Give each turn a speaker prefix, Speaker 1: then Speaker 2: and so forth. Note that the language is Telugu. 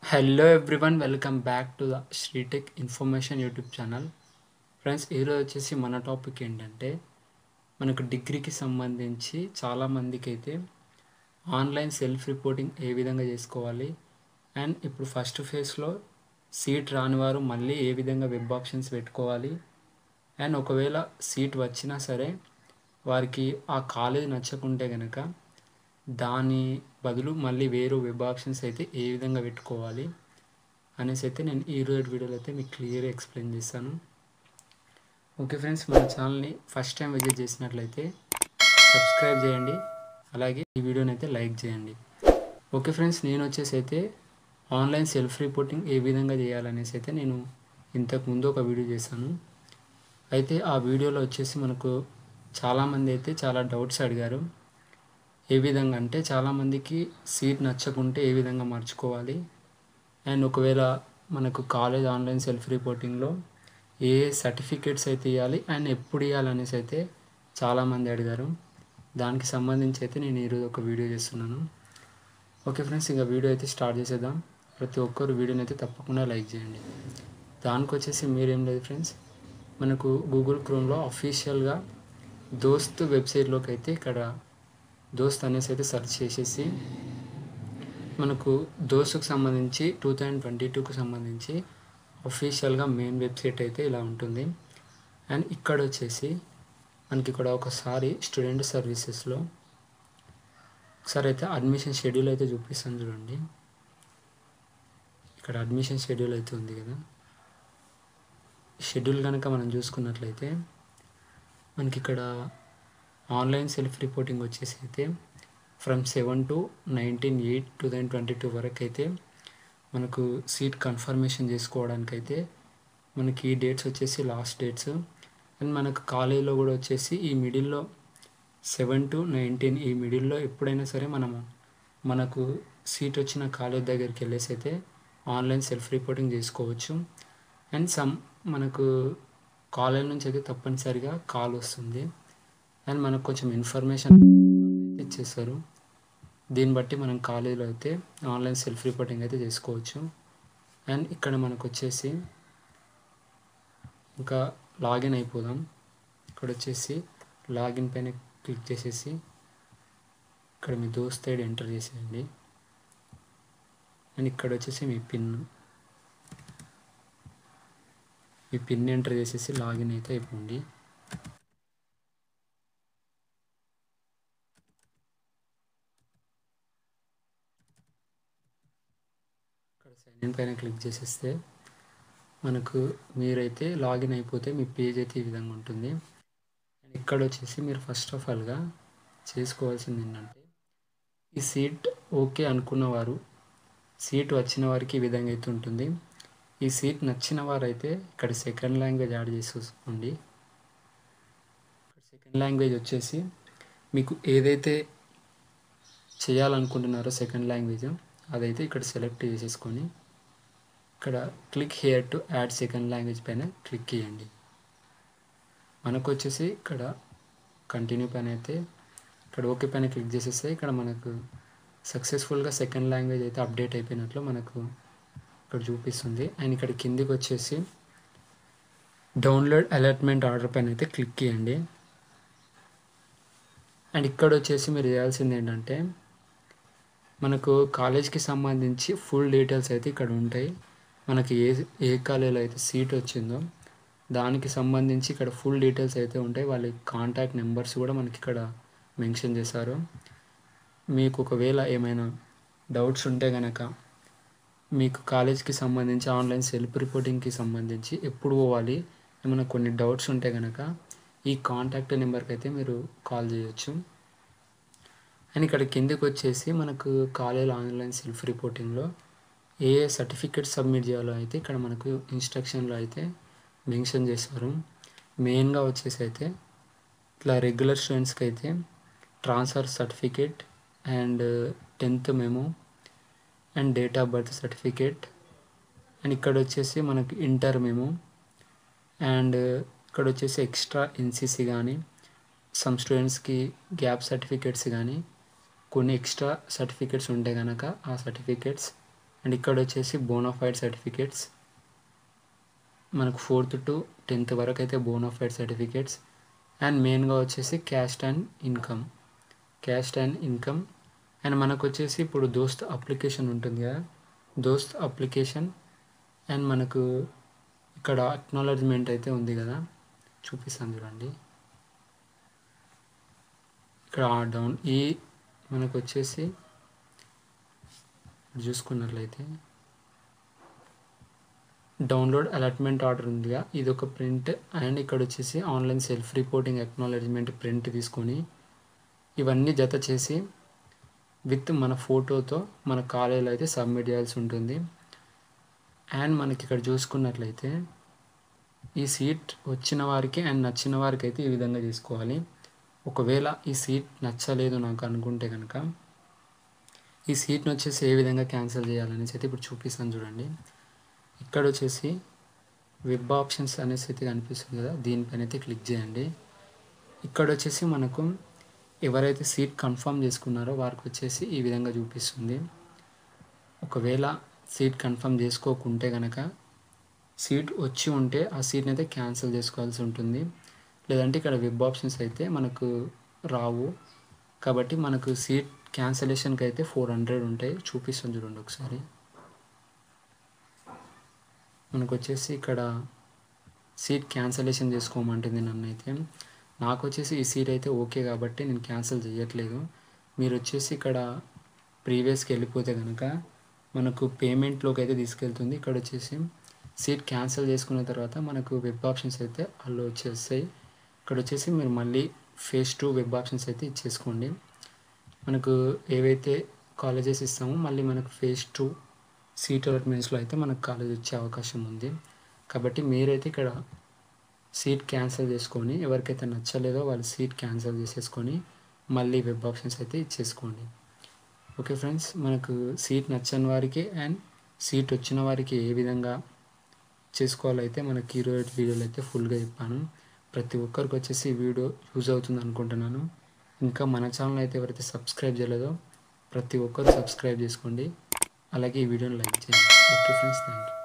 Speaker 1: hello everyone welcome back to the Sritech information YouTube channel friends ఈరోజు వచ్చేసి మన టాపిక్ ఏంటంటే మనకు డిగ్రీకి సంబంధించి చాలామందికి అయితే ఆన్లైన్ సెల్ఫ్ రిపోర్టింగ్ ఏ విధంగా చేసుకోవాలి అండ్ ఇప్పుడు ఫస్ట్ ఫేజ్లో సీట్ రాని వారు మళ్ళీ ఏ విధంగా వెబ్ ఆప్షన్స్ పెట్టుకోవాలి అండ్ ఒకవేళ సీట్ వచ్చినా సరే వారికి ఆ కాలేజ్ నచ్చకుంటే కనుక దాని బదులు మళ్ళీ వేరే వెబ్ ఆప్షన్స్ అయితే ఏ విధంగా పెట్టుకోవాలి అనేసి అయితే నేను ఈ రోజు వీడియోలో అయితే మీకు క్లియర్గా ఎక్స్ప్లెయిన్ చేస్తాను ఓకే ఫ్రెండ్స్ మన ఛానల్ని ఫస్ట్ టైం విజిట్ చేసినట్లయితే సబ్స్క్రైబ్ చేయండి అలాగే ఈ వీడియోని అయితే లైక్ చేయండి ఓకే ఫ్రెండ్స్ నేను వచ్చేసి అయితే ఆన్లైన్ సెల్ఫ్ రిపోర్టింగ్ ఏ విధంగా చేయాలనేసి అయితే నేను ఇంతకు ముందు ఒక వీడియో చేశాను అయితే ఆ వీడియోలో వచ్చేసి మనకు చాలామంది అయితే చాలా డౌట్స్ అడిగారు ఏ విధంగా అంటే చాలామందికి సీట్ నచ్చకుంటే ఏ విధంగా మార్చుకోవాలి అండ్ ఒకవేళ మనకు కాలేజ్ ఆన్లైన్ సెల్ఫ్ రిపోర్టింగ్లో ఏ సర్టిఫికేట్స్ అయితే ఇవ్వాలి అండ్ ఎప్పుడు ఇవ్వాలనేసి అయితే చాలామంది అడిగారు దానికి సంబంధించి అయితే నేను ఈరోజు ఒక వీడియో చేస్తున్నాను ఓకే ఫ్రెండ్స్ ఇంకా వీడియో అయితే స్టార్ట్ చేసేద్దాం ప్రతి ఒక్కరు వీడియోని అయితే తప్పకుండా లైక్ చేయండి దానికి వచ్చేసి మీరేం లేదు ఫ్రెండ్స్ మనకు గూగుల్ క్రోమ్లో అఫీషియల్గా దోస్త్ వెబ్సైట్లోకి అయితే ఇక్కడ దోస్త్ అనేసి అయితే సెర్చ్ చేసేసి మనకు దోస్తుకు సంబంధించి టూ థౌజండ్ ట్వంటీ టూకి సంబంధించి అఫీషియల్గా మెయిన్ వెబ్సైట్ అయితే ఇలా ఉంటుంది అండ్ ఇక్కడ వచ్చేసి మనకి ఇక్కడ ఒకసారి స్టూడెంట్ సర్వీసెస్లో ఒకసారి అయితే అడ్మిషన్ షెడ్యూల్ అయితే చూపిస్తాను చూడండి ఇక్కడ అడ్మిషన్ షెడ్యూల్ అయితే ఉంది కదా షెడ్యూల్ కనుక మనం చూసుకున్నట్లయితే మనకి ఇక్కడ ఆన్లైన్ సెల్ఫ్ రిపోర్టింగ్ వచ్చేసి అయితే from seven to nineteen eight two thousand twenty two వరకు అయితే మనకు సీట్ కన్ఫర్మేషన్ చేసుకోవడానికి అయితే మనకి ఈ డేట్స్ వచ్చేసి లాస్ట్ డేట్స్ అండ్ మనకు కాలేజీలో కూడా వచ్చేసి ఈ మిడిల్లో సెవెన్ టు నైన్టీన్ ఈ మిడిల్లో ఎప్పుడైనా సరే మనము మనకు సీట్ వచ్చిన కాలేజ్ దగ్గరికి వెళ్ళేసి అయితే ఆన్లైన్ సెల్ఫ్ రిపోర్టింగ్ చేసుకోవచ్చు అండ్ సమ్ మనకు కాలేజ్ నుంచి అయితే తప్పనిసరిగా కాల్ వస్తుంది అండ్ మనకు కొంచెం ఇన్ఫర్మేషన్ అయితే ఇచ్చేస్తారు దీన్ని బట్టి మనం కాలేజీలో అయితే ఆన్లైన్ సెల్ఫ్ రిపోర్టింగ్ అయితే చేసుకోవచ్చు అండ్ ఇక్కడ మనకు వచ్చేసి ఇంకా లాగిన్ అయిపోదాం ఇక్కడ వచ్చేసి లాగిన్ పైన క్లిక్ చేసేసి ఇక్కడ మీ దోస్త్ ఐడి ఎంటర్ చేసేయండి అండ్ ఇక్కడ వచ్చేసి మీ పిన్ మీ పిన్ ఎంటర్ చేసేసి లాగిన్ అయితే అయిపోండి ఇక్కడ సైన్ ఇన్ పైన క్లిక్ చేసేస్తే మనకు మీరైతే లాగిన్ అయిపోతే మీ పేజ్ అయితే ఈ విధంగా ఉంటుంది అండ్ ఇక్కడ వచ్చేసి మీరు ఫస్ట్ ఆఫ్ ఆల్గా చేసుకోవాల్సింది ఏంటంటే ఈ సీట్ ఓకే అనుకున్నవారు సీట్ వచ్చిన వారికి ఈ విధంగా అయితే ఉంటుంది ఈ సీట్ నచ్చిన వారైతే ఇక్కడ సెకండ్ లాంగ్వేజ్ యాడ్ చేసుకోండి ఇక్కడ సెకండ్ లాంగ్వేజ్ వచ్చేసి మీకు ఏదైతే చేయాలనుకుంటున్నారో సెకండ్ లాంగ్వేజ్ అదైతే ఇక్కడ సెలెక్ట్ చేసేసుకొని ఇక్కడ click here to add second language పైన క్లిక్ చేయండి మనకు వచ్చేసి ఇక్కడ కంటిన్యూ పైన అయితే ఇక్కడ ఓకే పైన క్లిక్ చేసేస్తే ఇక్కడ మనకు సక్సెస్ఫుల్గా సెకండ్ లాంగ్వేజ్ అయితే అప్డేట్ అయిపోయినట్లు మనకు ఇక్కడ చూపిస్తుంది అండ్ ఇక్కడ కిందికి వచ్చేసి డౌన్లోడ్ అలాట్మెంట్ ఆర్డర్ పైన అయితే క్లిక్ చేయండి అండ్ ఇక్కడ వచ్చేసి మీరు చేయాల్సింది ఏంటంటే మనకు కాలేజ్కి సంబంధించి ఫుల్ డీటెయిల్స్ అయితే ఇక్కడ ఉంటాయి మనకి ఏ ఏ కాలేజీలో అయితే సీట్ వచ్చిందో దానికి సంబంధించి ఇక్కడ ఫుల్ డీటెయిల్స్ అయితే ఉంటాయి వాళ్ళ కాంటాక్ట్ నెంబర్స్ కూడా మనకి ఇక్కడ మెన్షన్ చేశారు మీకు ఒకవేళ ఏమైనా డౌట్స్ ఉంటే కనుక మీకు కాలేజ్కి సంబంధించి ఆన్లైన్ సెల్ఫ్ రిపోర్టింగ్కి సంబంధించి ఎప్పుడు పోవాలి ఏమైనా కొన్ని డౌట్స్ ఉంటే కనుక ఈ కాంటాక్ట్ నెంబర్కి అయితే మీరు కాల్ చేయొచ్చు అండ్ ఇక్కడ కిందకి వచ్చేసి మనకు కాలేజ్ ఆన్లైన్ సెల్ఫ్ రిపోర్టింగ్లో ఏ ఏ సర్టిఫికేట్ సబ్మిట్ చేయాలో అయితే ఇక్కడ మనకు ఇన్స్ట్రక్షన్లో అయితే మెన్షన్ చేశారు మెయిన్గా వచ్చేసి అయితే ఇట్లా రెగ్యులర్ స్టూడెంట్స్కి అయితే transfer certificate and tenth memo and date of birth certificate and ఇక్కడ వచ్చేసి మనకు ఇంటర్ మెమో అండ్ ఇక్కడ వచ్చేసి ఎక్స్ట్రా ఎన్సీసీ కానీ సమ్ స్టూడెంట్స్కి గ్యాప్ సర్టిఫికేట్స్ కానీ కొన్ని ఎక్స్ట్రా సర్టిఫికేట్స్ ఉంటే కనుక ఆ సర్టిఫికేట్స్ అండ్ ఇక్కడ వచ్చేసి బోనాఫైడ్ సర్టిఫికేట్స్ మనకు ఫోర్త్ టు టెన్త్ వరకు అయితే బోనాఫైడ్ సర్టిఫికేట్స్ అండ్ మెయిన్గా వచ్చేసి caste and income caste and income and మనకు వచ్చేసి ఇప్పుడు దోస్త్ అప్లికేషన్ ఉంటుంది కదా దోస్త్ అప్లికేషన్ అండ్ మనకు ఇక్కడ అక్నాలజ్మెంట్ అయితే ఉంది కదా చూపిస్తాను చూడండి ఇక్కడ డౌన్ ఈ మనకు వచ్చేసి చూసుకున్నట్లయితే డౌన్లోడ్ అలాట్మెంట్ ఆర్డర్ ఉందిగా ఇది ఒక ప్రింట్ అండ్ ఇక్కడ వచ్చేసి online self reporting acknowledgement print తీసుకొని ఇవన్నీ జత చేసి విత్ మన ఫోటోతో మన కాలేజీలో అయితే సబ్మిట్ చేయాల్సి ఉంటుంది అండ్ మనకి ఇక్కడ చూసుకున్నట్లయితే ఈ సీట్ వచ్చిన వారికి అండ్ నచ్చిన వారికి అయితే ఈ విధంగా తీసుకోవాలి ఒకవేళ ఈ సీట్ నచ్చలేదు నాకు అనుకుంటే కనుక ఈ సీట్ని వచ్చేసి ఏ విధంగా క్యాన్సిల్ చేయాలనేసి అయితే ఇప్పుడు చూపిస్తాను చూడండి ఇక్కడ వచ్చేసి వెబ్ ఆప్షన్స్ అనేసి అయితే కనిపిస్తుంది కదా దీనిపైన అయితే క్లిక్ చేయండి ఇక్కడ వచ్చేసి మనకు ఎవరైతే సీట్ కన్ఫర్మ్ చేసుకున్నారో వారికి వచ్చేసి ఈ విధంగా చూపిస్తుంది ఒకవేళ సీట్ కన్ఫర్మ్ చేసుకోకుంటే కనుక సీట్ వచ్చి ఉంటే ఆ సీట్ని అయితే క్యాన్సిల్ చేసుకోవాల్సి ఉంటుంది లేదంటే ఇక్కడ వెబ్ ఆప్షన్స్ అయితే మనకు రావు కాబట్టి మనకు సీట్ క్యాన్సలేషన్కి అయితే ఫోర్ హండ్రెడ్ ఉంటాయి చూపిస్తాను చూడండి ఒకసారి మనకు వచ్చేసి ఇక్కడ సీట్ క్యాన్సలేషన్ చేసుకోమంటుంది నన్ను అయితే నాకు వచ్చేసి ఈ సీట్ అయితే ఓకే కాబట్టి నేను క్యాన్సిల్ చేయట్లేదు మీరు వచ్చేసి ఇక్కడ ప్రీవియస్కి వెళ్ళిపోతే కనుక మనకు పేమెంట్లోకి అయితే తీసుకెళ్తుంది ఇక్కడ వచ్చేసి సీట్ క్యాన్సిల్ చేసుకున్న తర్వాత మనకు వెబ్ ఆప్షన్స్ అయితే అల్లో వచ్చేస్తాయి ఇక్కడ వచ్చేసి మీరు మళ్ళీ ఫేస్ టూ వెబ్ ఆప్షన్స్ అయితే ఇచ్చేసుకోండి మనకు ఏవైతే కాలేజెస్ ఇస్తామో మళ్ళీ మనకు ఫేస్ టూ సీట్ అలాట్మెంట్స్లో అయితే మనకు కాలేజ్ వచ్చే అవకాశం ఉంది కాబట్టి మీరైతే ఇక్కడ సీట్ క్యాన్సిల్ చేసుకొని ఎవరికైతే నచ్చలేదో వాళ్ళు సీట్ క్యాన్సిల్ చేసేసుకొని మళ్ళీ వెబ్ ఆప్షన్స్ అయితే ఇచ్చేసుకోండి ఓకే ఫ్రెండ్స్ మనకు సీట్ నచ్చని వారికి అండ్ సీట్ వచ్చిన వారికి ఏ విధంగా చేసుకోవాలైతే మనకి ఈరోజు వీడియోలో అయితే ఫుల్గా చెప్పాను ప్రతి ఒక్కరికి వచ్చేసి ఈ వీడియో యూజ్ అవుతుంది అనుకుంటున్నాను ఇంకా మన ఛానల్ అయితే ఎవరైతే సబ్స్క్రైబ్ చేయలేదో ప్రతి ఒక్కరు సబ్స్క్రైబ్ చేసుకోండి అలాగే ఈ వీడియోని లైక్ చేయండి ఓకే ఫ్రెండ్స్ థ్యాంక్ యూ